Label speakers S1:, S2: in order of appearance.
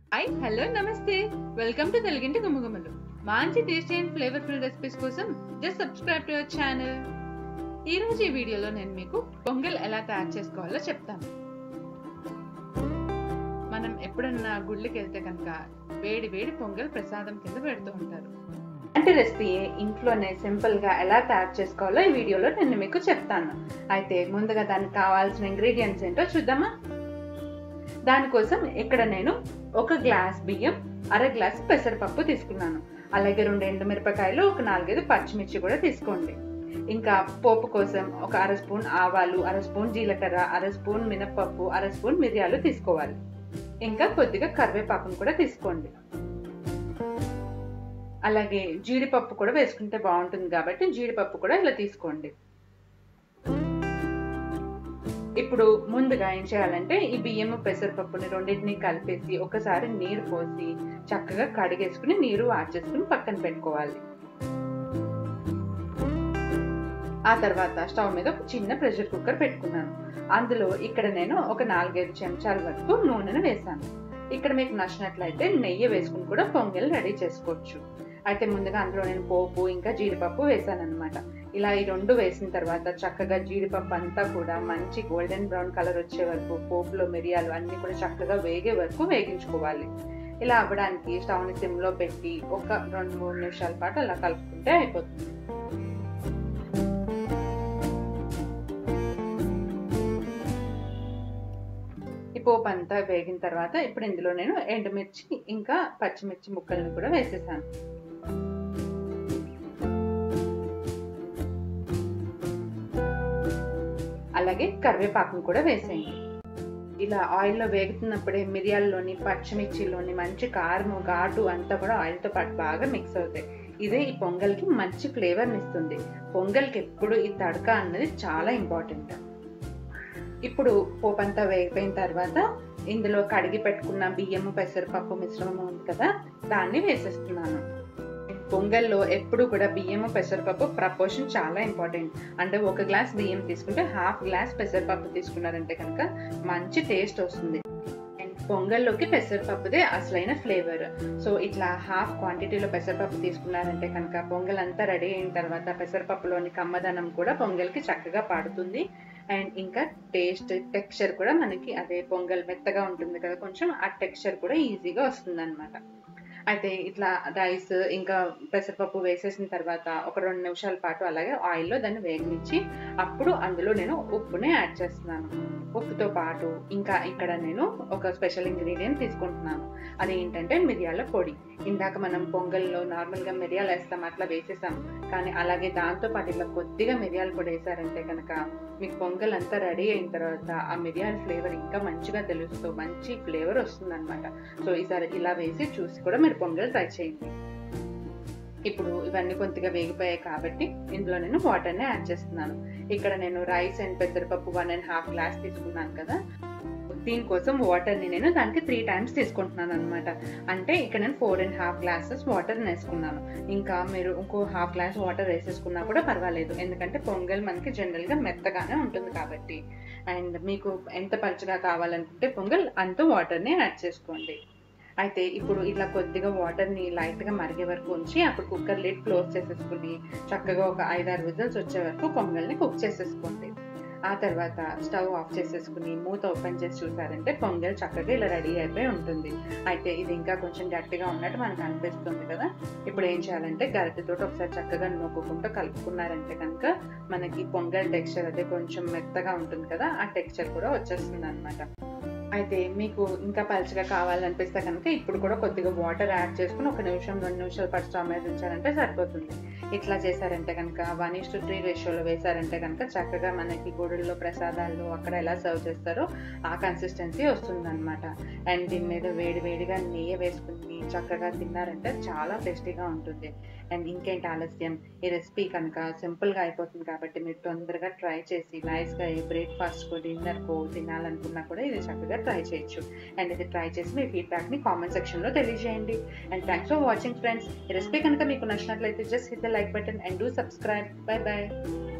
S1: hi hello నమస్తే welcome to తెలుగింటి గుమ్మగుమ్మలు మంచి టేస్టీ అండ్ ఫ్లేవర్ఫుల్ రెసిపీస్ కోసం just subscribe to our channel ఈ రోజు ఈ వీడియోలో నేను మీకు పొంగల్ ఎలా తయారు చేసుకోవాలో చెప్తాను మనం ఎప్పుడన్నా గుళ్ళకి వెళ్తే కనుక వేడి వేడి పొంగల్ ప్రసాదం కింద పెడుతూ ఉంటారు అంటే రెసిపీ ఇంట్లోనే సింపుల్ గా ఎలా తయారు చేసుకోవాలో ఈ వీడియోలో నేను మీకు చెప్తాను అయితే ముందుగా దానికి కావాల్సిన ఇంగ్రీడియంట్స్ ఏంటో చూద్దామా దానికోసం ఇక్కడ నేను ఒక గ్లాస్ బియ్యం అర గ్లాస్ పెసరపప్పు తీసుకున్నాను అలాగే రెండు ఎండుమిరపకాయలు ఒక నాలుగైదు పచ్చిమిర్చి కూడా తీసుకోండి ఇంకా పోపు కోసం ఒక అర స్పూన్ ఆవాలు అర స్పూన్ జీలకర్ర అర స్పూన్ మినపప్పు అర స్పూన్ మిరియాలు తీసుకోవాలి ఇంకా కొద్దిగా కరివేపాకును కూడా తీసుకోండి అలాగే జీడిపప్పు కూడా వేసుకుంటే బాగుంటుంది కాబట్టి జీడిపప్పు కూడా ఇలా తీసుకోండి ఇప్పుడు ముందుగా ఏం చేయాలంటే ఈ బియ్యం పెసరపప్పుని రెండింటిని కలిపేసి ఒకసారి నీరు పోసి చక్కగా కడిగేసుకుని నీరు వాచేసుకుని పక్కన పెట్టుకోవాలి ఆ తర్వాత స్టవ్ మీద ఒక చిన్న ప్రెషర్ కుక్కర్ పెట్టుకున్నాను అందులో ఇక్కడ నేను ఒక నాలుగైదు చెంచాల వరకు నూనెను వేసాను ఇక్కడ మీకు నచ్చినట్లయితే నెయ్యి వేసుకుని కూడా పొంగల్ రెడీ చేసుకోవచ్చు అయితే ముందుగా అందులో నేను పోపు ఇంకా జీడిపప్పు వేసాను అనమాట ఇలా ఈ రెండు వేసిన తర్వాత చక్కగా జీడిపప్పు అంతా కూడా మంచి గోల్డెన్ బ్రౌన్ కలర్ వచ్చే వరకు పోపులో మిరియాలు అన్ని కూడా చక్కగా వేగే వరకు వేగించుకోవాలి ఇలా అవ్వడానికి స్టవ్ని సిమ్లో పెట్టి ఒక రెండు మూడు నిమిషాల పాటు అలా కలుపుకుంటే అయిపోతుంది ఈ పోపు అంతా వేగిన తర్వాత ఇప్పుడు ఇందులో నేను ఎండుమిర్చి ఇంకా పచ్చిమిర్చి ముక్కలను కూడా వేసేసాను అలాగే కరివేపాకును కూడా వేసేయండి ఇలా ఆయిల్లో వేగుతున్నప్పుడే మిరియాల్లోని పచ్చిమిర్చిలోని మంచి కారం ఘాటు అంతా కూడా ఆయిల్తో పాటు బాగా మిక్స్ అవుతాయి ఇదే ఈ పొంగల్కి మంచి ఫ్లేవర్ని ఇస్తుంది పొంగల్కి ఎప్పుడు ఈ తడక అన్నది చాలా ఇంపార్టెంట్ ఇప్పుడు పోపు అంతా వేగిపోయిన తర్వాత ఇందులో కడిగి పెట్టుకున్న బియ్యము పెసరపప్పు మిశ్రమం ఉంది కదా దాన్ని వేసేస్తున్నాను పొంగల్లో ఎప్పుడు కూడా బియ్యము పెసరపప్పు ప్రపోర్షన్ చాలా ఇంపార్టెంట్ అంటే ఒక గ్లాస్ బియ్యం తీసుకుంటే హాఫ్ గ్లాస్ పెసరపప్పు తీసుకున్నారంటే కనుక మంచి టేస్ట్ వస్తుంది అండ్ పొంగల్లోకి పెసరపప్పుదే అసలైన ఫ్లేవర్ సో ఇట్లా హాఫ్ క్వాంటిటీలో పెసరపప్పు తీసుకున్నారంటే కనుక పొంగల్ అంతా రెడీ అయిన తర్వాత పెసరపప్పులోని కమ్మదనం కూడా పొంగల్కి చక్కగా పాడుతుంది అండ్ ఇంకా టేస్ట్ టెక్స్చర్ కూడా మనకి అదే పొంగల్ మెత్తగా ఉంటుంది కదా కొంచెం ఆ టెక్స్చర్ కూడా ఈజీగా వస్తుంది అనమాట అయితే ఇట్లా రైస్ ఇంకా పెసరపప్పు వేసేసిన తర్వాత ఒక రెండు నిమిషాల పాటు అలాగే ఆయిల్లో దాన్ని వేగనిచ్చి అప్పుడు అందులో నేను ఉప్పుని యాడ్ చేస్తున్నాను ఉప్పుతో పాటు ఇంకా ఇక్కడ నేను ఒక స్పెషల్ ఇంగ్రీడియంట్ తీసుకుంటున్నాను అది ఏంటంటే మిరియాల పొడి ఇందాక మనం పొంగల్లో నార్మల్గా మిరియాలు వేస్తాం అట్లా వేసేసాం కానీ అలాగే దాంతో పాటు ఇలా కొద్దిగా మిరియాల పొడి వేసారంటే కనుక మీకు పొంగల్ అంతా రెడీ అయిన తర్వాత ఆ మిరియాల ఫ్లేవర్ ఇంకా మంచిగా తెలుస్తూ మంచి ఫ్లేవర్ వస్తుందన్నమాట సో ఈసారి ఇలా వేసి చూసి కూడా మీరు పొంగల్ ట్రై చేయండి ఇప్పుడు ఇవన్నీ కొద్దిగా వేగిపోయాయి కాబట్టి ఇందులో నేను వాటర్ని యాడ్ చేస్తున్నాను ఇక్కడ నేను రైస్ అండ్ పెసరపప్పు వన్ అండ్ హాఫ్ గ్లాస్ తీసుకున్నాను కదా దీనికోసం వాటర్ని నేను దానికి త్రీ టైమ్స్ తీసుకుంటున్నాను అనమాట అంటే ఇక్కడ నేను four and half glasses water వేసుకున్నాను ఇంకా మీరు ఇంకో హాఫ్ గ్లాస్ వాటర్ వేసేసుకున్నా కూడా పర్వాలేదు ఎందుకంటే పొంగల్ మనకి జనరల్గా మెత్తగానే ఉంటుంది కాబట్టి అండ్ మీకు ఎంత పలుచగా కావాలనుకుంటే పొంగల్ అంత వాటర్ని యాడ్ చేసుకోండి అయితే ఇప్పుడు ఇట్లా కొద్దిగా వాటర్ని లైట్గా మరిగే వరకు ఉంచి అప్పుడు కుక్కర్ లిడ్ క్లోజ్ చేసేసుకుని చక్కగా ఒక ఐదారు విజిల్స్ వచ్చే వరకు పొంగల్ని కుక్ చేసేసుకోండి ఆ తర్వాత స్టవ్ ఆఫ్ చేసేసుకుని మూత ఓపెన్ చేసి చూసారంటే పొంగల్ చక్కగా ఇలా రెడీ అయిపోయి ఉంటుంది అయితే ఇది ఇంకా కొంచెం గట్టిగా ఉన్నట్టు మనకు అనిపిస్తుంది కదా ఇప్పుడు ఏం చేయాలంటే గరిటెతో ఒకసారి చక్కగా నొక్కుంటూ కలుపుకున్నారంటే కనుక మనకి పొంగల్ టెక్స్చర్ అదే కొంచెం మెత్తగా ఉంటుంది కదా ఆ టెక్స్చర్ కూడా వచ్చేస్తుంది అనమాట అయితే మీకు ఇంకా పలుచగా కావాలనిపిస్తే కనుక ఇప్పుడు కూడా కొద్దిగా వాటర్ యాడ్ చేసుకుని ఒక నిమిషం రెండు నిమిషాల పాటు స్టవ్ మీద ఉంచారంటే సరిపోతుంది ఇట్లా చేశారంటే కనుక వన్ ఇస్ టు త్రీ రేషియోలో వేశారంటే కనుక చక్కగా మనకి గుడుల్లో ప్రసాదాలు అక్కడ ఎలా సర్వ్ చేస్తారో ఆ కన్సిస్టెన్సీ వస్తుంది అనమాట అండ్ దీని మీద వేడి వేడిగా నెయ్యి వేసుకుని చక్కగా తిన్నారంటే చాలా టేస్టీగా ఉంటుంది అండ్ ఇంకేంటి ఆలస్యం ఈ రెసిపీ కనుక సింపుల్గా అయిపోతుంది కాబట్టి మీరు తొందరగా ట్రై చేసి నైస్గా ఏ బ్రేక్ఫాస్ట్కో డిన్నర్కో తినాలనుకున్నా కూడా ఇది చక్కగా ట్రై చేయొచ్చు అండ్ ఇది ట్రై చేసి మీ ఫీడ్బ్యాక్ని కామెంట్ సెక్షన్లో తెలియజేయండి and thanks for watching friends ఈ రెసిపీ కనుక మీకు నచ్చినట్లయితే just hit the like button and do subscribe bye bye